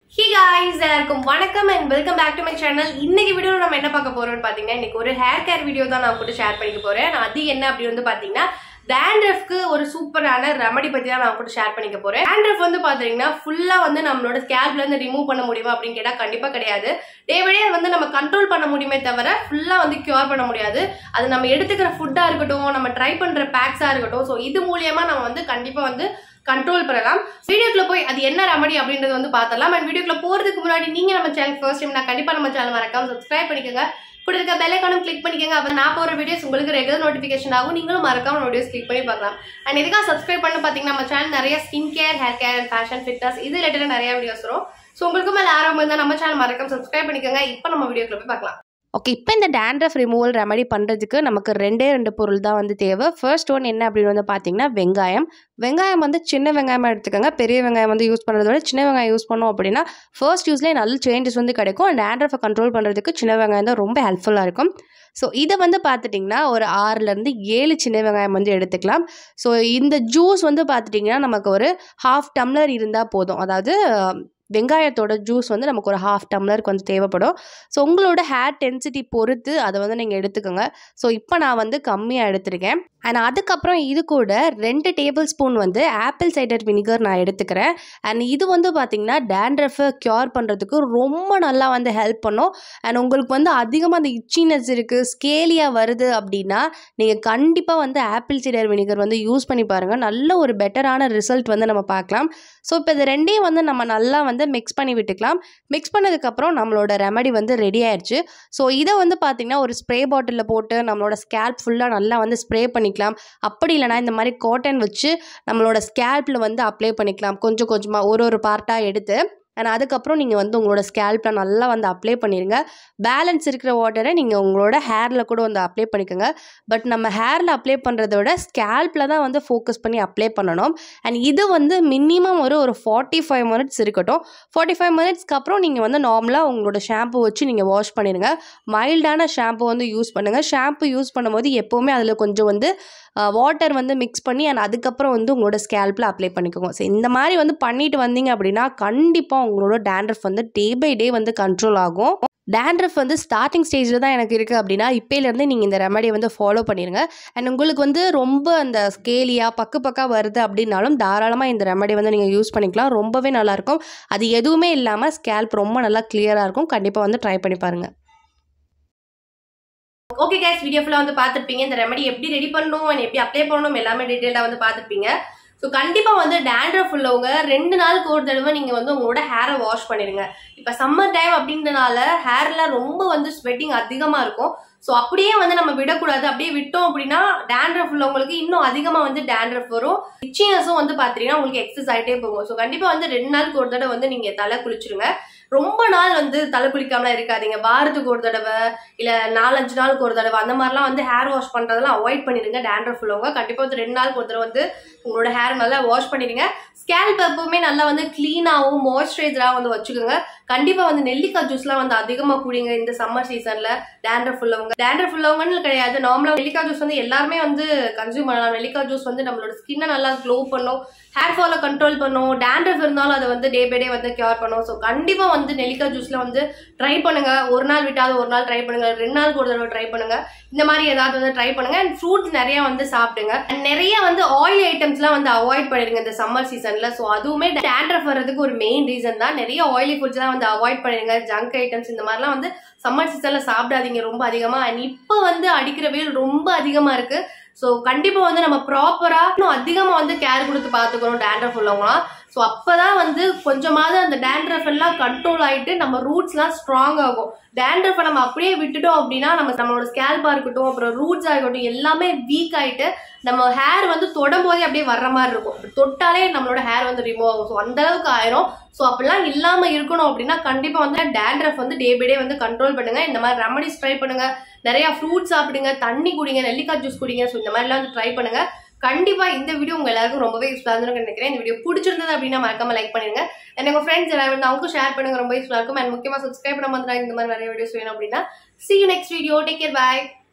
ஹே guys எல்லாருக்கும் வணக்கம் and welcome back to my channel இன்னைக்கு வீடியோவில் நம்ம என்ன பார்க்க போறோம்னு பார்த்தீங்கன்னா இன்னைக்கு ஒரு ஹேர் கேர் வீடியோ தான் நான் கூட ஷேர் பண்ணிக்க போறேன் அது என்ன அப்படி வந்து பார்த்தீங்கன்னா டேண்ட்ரஃப்க்கு ஒரு சூப்பரான ரெமடி பத்தி தான் நான் கூட ஷேர் பண்ணிக்க போறேன் டேண்ட்ரஃப் வந்து பாத்தீங்கன்னா ஃபுல்லா வந்து நம்மளோட ஸ்கேல்ப்ல இருந்து ரிமூவ் பண்ண முடியுமா அப்படின்னு கேட்டா கண்டிப்பா கிடையாது டே பை டே வந்து நம்ம கண்ட்ரோல் பண்ண முடியுமே தவிர ஃபுல்லா வந்து கியூர் பண்ண முடியாது அது நம்ம எடுத்துக்கிற ஃபுட்டா இருக்கட்டும் நம்ம ட்ரை பண்ற பேக்ஸா இருக்கட்டும் ஸோ இது மூலியமா நம்ம வந்து கண்டிப்பா வந்து கண்ட்ரோல் பண்ணலாம் வீடியோக்குள்ள போய் அது என்ன ரெமடி அப்படின்றது வந்து பார்த்தலாம் அண்ட் வீடியோக்குள்ள போறதுக்கு முன்னாடி நீங்க நம்ம சேனல் ஃபர்ஸ்ட் டைம் நான் கண்டிப்பா நம்ம சேனல் மறக்காம சப்ஸ்கிரைப் பண்ணிக்கோங்க கூட இருக்க பெல் ஐக்கானும் கிளிக் பண்ணிக்கோங்க அப்போ நான் போகிற வீடியோஸ் உங்களுக்கு ரெகுலர் நோட்டிஃபிகேஷன் ஆகும் நீங்களும் மறக்காம வீடியோஸ் கிளிக் பண்ணி பார்க்கலாம் அண்ட் எதுக்காக சப்ஸ்கிரைப் பண்ண பார்த்தீங்கன்னா நம்ம சேனல் நிறைய skin care hair care and fashion fitness இது ரிலேட்டடாக நிறைய வீடியோஸ் வரும் ஸோ உங்களுக்கு மேலே ஆர்வம் இருந்தால் நம்ம சேனல் மறக்காம சப்ஸ்கிரைப் பண்ணிக்கோங்க இப்போ நம்ம வீடியோக்குள்ள போய் பார்க்கலாம் ஓகே இப்போ இந்த டேண்ட்ரஃப் ரிமூவல் ரெமடி பண்ணுறதுக்கு நமக்கு ரெண்டே ரெண்டு பொருள் தான் வந்து தேவை ஃபர்ஸ்ட் ஒன் என்ன அப்படின்னு வந்து பார்த்தீங்கன்னா வெங்காயம் வெங்காயம் வந்து சின்ன வெங்காயமாக எடுத்துக்கோங்க பெரிய வெங்காயம் வந்து யூஸ் பண்ணுறத விட சின்ன வெங்காயம் யூஸ் பண்ணோம் அப்படின்னா ஃபர்ஸ்ட் யூஸ்லேயே நல்ல சேஞ்சஸ் வந்து கிடைக்கும் அண்ட் டேண்ட்ரஃபை கண்ட்ரோல் பண்ணுறதுக்கு சின்ன வெங்காயம் தான் ரொம்ப ஹெல்ப்ஃபுல்லாக இருக்கும் ஸோ இதை வந்து பார்த்துட்டிங்கன்னா ஒரு ஆறுலேருந்து ஏழு சின்ன வெங்காயம் வந்து எடுத்துக்கலாம் ஸோ இந்த ஜூஸ் வந்து பார்த்துட்டிங்கன்னா நமக்கு ஒரு ஹாஃப் டம்ளர் இருந்தால் போதும் அதாவது வெங்காயத்தோட ஜூஸ் வந்து நமக்கு ஒரு ஹாஃப் டம்ளருக்கு வந்து தேவைப்படும் ஸோ உங்களோட ஹேர் டென்சிட்டி பொறுத்து அதை வந்து நீங்கள் எடுத்துக்கோங்க ஸோ இப்போ நான் வந்து கம்மியாக எடுத்திருக்கேன் அண்ட் அதுக்கப்புறம் இது கூட ரெண்டு டேபிள் ஸ்பூன் வந்து ஆப்பிள் சைடர் வினிகர் நான் எடுத்துக்கிறேன் அண்ட் இது வந்து பார்த்திங்கன்னா டேண்ட்ரஃபை க்யூர் பண்ணுறதுக்கு ரொம்ப நல்லா வந்து ஹெல்ப் பண்ணும் அண்ட் உங்களுக்கு வந்து அதிகமாக அந்த இச்சினஸ் இருக்குது ஸ்கேலியாக வருது அப்படின்னா நீங்கள் கண்டிப்பாக வந்து ஆப்பிள் சைடர் வினிகர் வந்து யூஸ் பண்ணி பாருங்கள் நல்ல ஒரு பெட்டரான ரிசல்ட் வந்து நம்ம பார்க்கலாம் ஸோ இப்போ இது ரெண்டையும் வந்து நம்ம நல்லா வந்து மிக்ஸ் பண்ணி விட்டுக்கலாம் மிக்ஸ் பண்ணதுக்கப்புறம் நம்மளோட ரெமடி வந்து ரெடி ஆயிடுச்சு ஸோ இதை வந்து பார்த்திங்கன்னா ஒரு ஸ்ப்ரே பாட்டிலில் போட்டு நம்மளோட ஸ்கேல்ப் ஃபுல்லாக நல்லா வந்து ஸ்ப்ரே பண்ணிக்கலாம் அப்படி இல்லைனா இந்த மாதிரி காட்டன் வச்சு நம்மளோட ஸ்கேல்பில் வந்து அப்ளை பண்ணிக்கலாம் கொஞ்சம் கொஞ்சமாக ஒரு ஒரு பார்ட்டாக எடுத்து அண்ட் அதுக்கப்புறம் நீங்கள் வந்து உங்களோட ஸ்கேல்பில் நல்லா வந்து அப்ளை பண்ணிடுங்க பேலன்ஸ் இருக்கிற வாட்டரை நீங்கள் உங்களோட ஹேரில் கூட வந்து அப்ளை பண்ணிக்கோங்க பட் நம்ம ஹேரில் அப்ளை பண்ணுறத விட ஸ்கேல்பில் தான் வந்து ஃபோக்கஸ் பண்ணி அப்ளை பண்ணணும் அண்ட் இது வந்து மினிமம் ஒரு ஒரு ஃபார்ட்டி ஃபைவ் மினிட்ஸ் இருக்கட்டும் ஃபார்ட்டி ஃபைவ் மினிட்ஸ்க்கு அப்புறம் நீங்கள் வந்து நார்மலாக உங்களோட ஷாம்பு வச்சு நீங்கள் வாஷ் பண்ணிடுங்க மைல்டான ஷாம்பு வந்து யூஸ் பண்ணுங்கள் ஷாம்பு யூஸ் பண்ணும்போது எப்போவுமே அதில் கொஞ்சம் வந்து வாட்டர் வந்து மிக்ஸ் பண்ணி அண்ட் அதுக்கப்புறம் வந்து உங்களோட ஸ்கேல்பில் அப்ளை பண்ணிக்கோங்க ஸோ இந்த மாதிரி வந்து பண்ணிட்டு வந்தீங்க அப்படின்னா கண்டிப்பாக உங்களோட டேண்ட்ரஃப் வந்து டே பை டே வந்து கண்ட்ரோல் ஆகும் டேண்ட்ரஃப் வந்து ஸ்டார்டிங் ஸ்டேஜில் தான் எனக்கு இருக்குது அப்படின்னா இப்போலேருந்து நீங்கள் இந்த ரெமடியை வந்து ஃபாலோ பண்ணிடுங்க அண்ட் உங்களுக்கு வந்து ரொம்ப அந்த ஸ்கேலியாக பக்கு பக்கா வருது அப்படின்னாலும் தாராளமாக இந்த ரெமடி வந்து நீங்கள் யூஸ் பண்ணிக்கலாம் ரொம்பவே நல்லாயிருக்கும் அது எதுவுமே இல்லாமல் ஸ்கேல்ப் ரொம்ப நல்லா கிளியராக இருக்கும் கண்டிப்பாக வந்து ட்ரை பண்ணி பாருங்கள் ஓகே கேஸ் வீடியோ ஃபுல்லாக வந்து பார்த்துருப்பீங்க இந்த ரெமடி எப்படி ரெடி பண்ணணும் and எப்படி அப்ளை பண்ணணும் எல்லாமே டீட்டெயிலாக வந்து பார்த்துருப்பீங்க ஸோ கண்டிப்பாக வந்து டேண்ட்ரஃப் உள்ளவங்க ரெண்டு நாளுக்கு ஒரு தடவை நீங்கள் வந்து உங்களோட ஹேரை வாஷ் பண்ணிடுங்க இப்போ சம்மர் டைம் அப்படின்றனால ஹேர்ல ரொம்ப வந்து ஸ்வெட்டிங் அதிகமாக இருக்கும் ஸோ அப்படியே வந்து நம்ம விடக்கூடாது அப்படியே விட்டோம் அப்படின்னா டேண்ட்ரஃப் உள்ளவங்களுக்கு இன்னும் அதிகமாக வந்து டேண்ட்ரஃப் வரும் இச்சினஸும் வந்து பார்த்தீங்கன்னா உங்களுக்கு எக்ஸஸ் ஆகிட்டே போகும் ஸோ கண்டிப்பாக வந்து ரெண்டு நாளுக்கு ஒரு தடவை வந்து நீங்கள் தலை குளிச்சிருங்க ரொம்ப நாள் வந்து தலை குளிக்காமலாம் இருக்காதீங்க வாரத்துக்கு ஒரு தடவை இல்ல நாலஞ்சு நாளுக்கு ஒரு தடவை அந்த மாதிரிலாம் வந்து ஹேர் வாஷ் பண்றதெல்லாம் அவாய்ட் பண்ணிடுங்க டேண்ட்ரஃப் உள்ளவங்க கண்டிப்பா வந்து ரெண்டு நாளுக்கு ஒரு தடவை வந்து உங்களோட ஹேர் நல்லா வாஷ் பண்ணிடுங்க ஸ்கேல்ப் எப்பவுமே நல்லா வந்து கிளீனாகவும் மாய்ஸ்சரைசராகவும் வந்து வச்சுக்கோங்க கண்டிப்பா வந்து நெல்லிக்காய் ஜூஸ்லாம் வந்து அதிகமா குடிங்க இந்த சம்மர் சீசன்ல டேண்ட்ரஃப் உள்ளவங்க டேண்ட்ரஃப் உள்ளவங்கன்னு கிடையாது நார்மலா நெல்லிக்காய் ஜூஸ் வந்து எல்லாருமே வந்து கன்சியூம் பண்ணலாம் நெல்லிக்காய் ஜூஸ் வந்து நம்மளோட ஸ்கின்னை நல்லா க்ளோ பண்ணும் ஹேர் ஃபாலை கண்ட்ரோல் பண்ணும் டேண்ட்ரஃப் இருந்தாலும் அதை வந்து டே பை டே வந்து கியூர் பண்ணும் ஸோ கண்டிப்பா வந்து நெல்லிக்காய் ஜூஸ்ல வந்து ட்ரை பண்ணுங்க ஒரு நாள் விட்டாலும் ஒரு நாள் ட்ரை பண்ணுங்க ரெண்டு நாளுக்கு ஒரு தடவை ட்ரை பண்ணுங்க இந்த மாதிரி ஏதாவது வந்து ட்ரை பண்ணுங்க அண்ட் ஃப்ரூட்ஸ் நிறைய வந்து சாப்பிடுங்க And நிறைய வந்து ஆயில் ஐட்டம்ஸ்லாம் வந்து அவாய்ட் பண்ணிடுங்க இந்த சம்மர் சீசன்ல ஸோ அதுவுமே டேண்ட்ரஃப் வர்றதுக்கு ஒரு மெயின் ரீசன் தான் நிறைய ஆயிலி ஃபுட்ஸ்லாம் வந்து அவாய்ட் பண்ணிடுங்க ஜங்க் ஐட்டம்ஸ் இந்த மாதிரிலாம் வந்து சம்மர் சீசன்ல சாப்பிடாதீங்க ரொம்ப அதிகமா அண்ட் இப்போ வந்து அடிக்கிற வெயில் ரொம்ப அதிகமா இருக்கு ஸோ கண்டிப்பா வந்து நம்ம ப்ராப்பரா இன்னும் அதிகமா வந்து கேர் கொடுத்து பார்த்துக்கணும் டேண்ட்ரஃப் உள்ளவங்களாம் ஸோ அப்பதான் வந்து கொஞ்சமாவது அந்த டேண்ட்ரஃப் எல்லாம் கண்ட்ரோல் ஆயிட்டு நம்ம ரூட்ஸ்லாம் ஸ்ட்ராங் ஆகும் டேண்ட்ரஃபை நம்ம அப்படியே விட்டுட்டோம் அப்படின்னா நம்ம நம்மளோட ஸ்கேல்பா இருக்கட்டும் அப்புறம் ரூட்ஸ் ஆகட்டும் எல்லாமே வீக் ஆயிட்டு நம்ம ஹேர் வந்து தொடும் போதே அப்படியே வர்ற மாதிரி இருக்கும் தொட்டாலே நம்மளோட ஹேர் வந்து ரிமூவ் ஆகும் ஸோ அந்த அளவுக்கு ஆயிரும் ஸோ அப்படிலாம் இல்லாம இருக்கணும் அப்படின்னா கண்டிப்பா வந்து டேண்ட்ரஃப் வந்து டே பை டே வந்து கண்ட்ரோல் பண்ணுங்க இந்த மாதிரி ரெமடிஸ் ட்ரை பண்ணுங்க நிறைய ஃப்ரூட்ஸ் சாப்பிடுங்க தண்ணி குடிங்க நெல்லிக்காய் ஜூஸ் குடிங்க ஸோ இந்த மாதிரிலாம் வந்து ட்ரை பண்ணுங்க கண்டிப்பா இந்த வீடியோ உங்க எல்லாருக்கும் ரொம்பவே யூஸ்ஃபுல்லாக இருந்திருக்கும் நினைக்கிறேன் இந்த வீடியோ பிடிச்சிருந்தது அப்படின்னா மறக்காம லைக் பண்ணிருங்க and உங்க ஃப்ரெண்ட்ஸ் எல்லாரும் வந்து அவங்களுக்கும் ஷேர் பண்ணுங்க ரொம்ப யூஸ்ஃபுல்லாக இருக்கும் அண்ட் முக்கியமா சப்ஸ்கிரைப் பண்ண மாதிரி இந்த மாதிரி நிறைய வீடியோஸ் வேணும் அப்படின்னா see you next video take care bye